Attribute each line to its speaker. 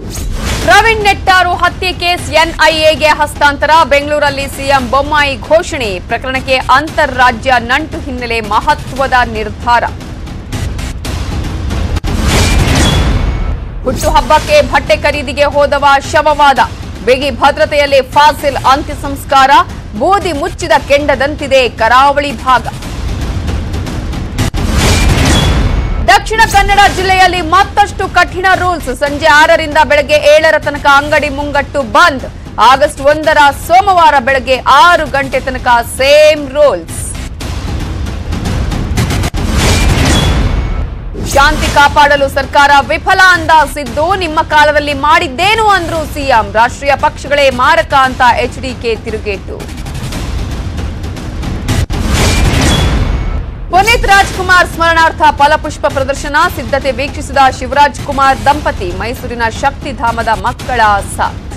Speaker 1: ಪ್ರವೀಣ್ ನೆಟ್ಟಾರು ಹತ್ಯೆ ಕೇಸ್ ಎನ್ಐಎಗೆ ಹಸ್ತಾಂತರ ಬೆಂಗಳೂರಲ್ಲಿ ಸಿಎಂ ಬೊಮ್ಮಾಯಿ ಘೋಷಣೆ ಪ್ರಕರಣಕ್ಕೆ ಅಂತಾರಾಜ್ಯ ನಂಟು ಹಿನ್ನೆಲೆ ಮಹತ್ವದ ನಿರ್ಧಾರ ಹುಟ್ಟುಹಬ್ಬಕ್ಕೆ ಬಟ್ಟೆ ಖರೀದಿಗೆ ಹೋದವ ಶವವಾದ ಬಿಗಿ ಭದ್ರತೆಯಲ್ಲಿ ಫಾಸಿಲ್ ಅಂತ್ಯ ಸಂಸ್ಕಾರ ಬೂದಿ ಮುಚ್ಚಿದ ಕೆಂಡದಂತಿದೆ ಕರಾವಳಿ ಭಾಗ ದಕ್ಷಿಣ ಕನ್ನಡ ಜಿಲ್ಲೆಯಲ್ಲಿ ಮತ್ತಷ್ಟು ಕಠಿಣ ರೂಲ್ಸ್ ಸಂಜೆ ಆರರಿಂದ ಬೆಳಗ್ಗೆ ಏಳರ ತನಕ ಅಂಗಡಿ ಮುಂಗಟ್ಟು ಬಂದ್ ಆಗಸ್ಟ್ ಒಂದರ ಸೋಮವಾರ ಬೆಳಗ್ಗೆ ಆರು ಗಂಟೆ ತನಕ ಸೇಮ್ ರೂಲ್ಸ್ ಶಾಂತಿ ಕಾಪಾಡಲು ಸರ್ಕಾರ ವಿಫಲ ಅಂದಾಸಿದ್ದು ನಿಮ್ಮ ಕಾಲದಲ್ಲಿ ಮಾಡಿದ್ದೇನು ಅಂದ್ರು ಸಿಎಂ ರಾಷ್ಟ್ರೀಯ ಪಕ್ಷಗಳೇ ಮಾರಕ ಅಂತ ಎಚ್ಡಿಕೆ ತಿರುಗೇಟು ಪುನೀತ್ ರಾಜ್ಕುಮಾರ್ ಸ್ಮರಣಾರ್ಥ ಫಲಪುಷ್ಪ ಪ್ರದರ್ಶನ ಸಿದ್ಧತೆ ವೀಕ್ಷಿಸಿದ ಶಿವರಾಜ್ ಕುಮಾರ್ ದಂಪತಿ ಮೈಸೂರಿನ ಶಕ್ತಿಧಾಮದ ಮಕ್ಕಳ ಸಾಥ್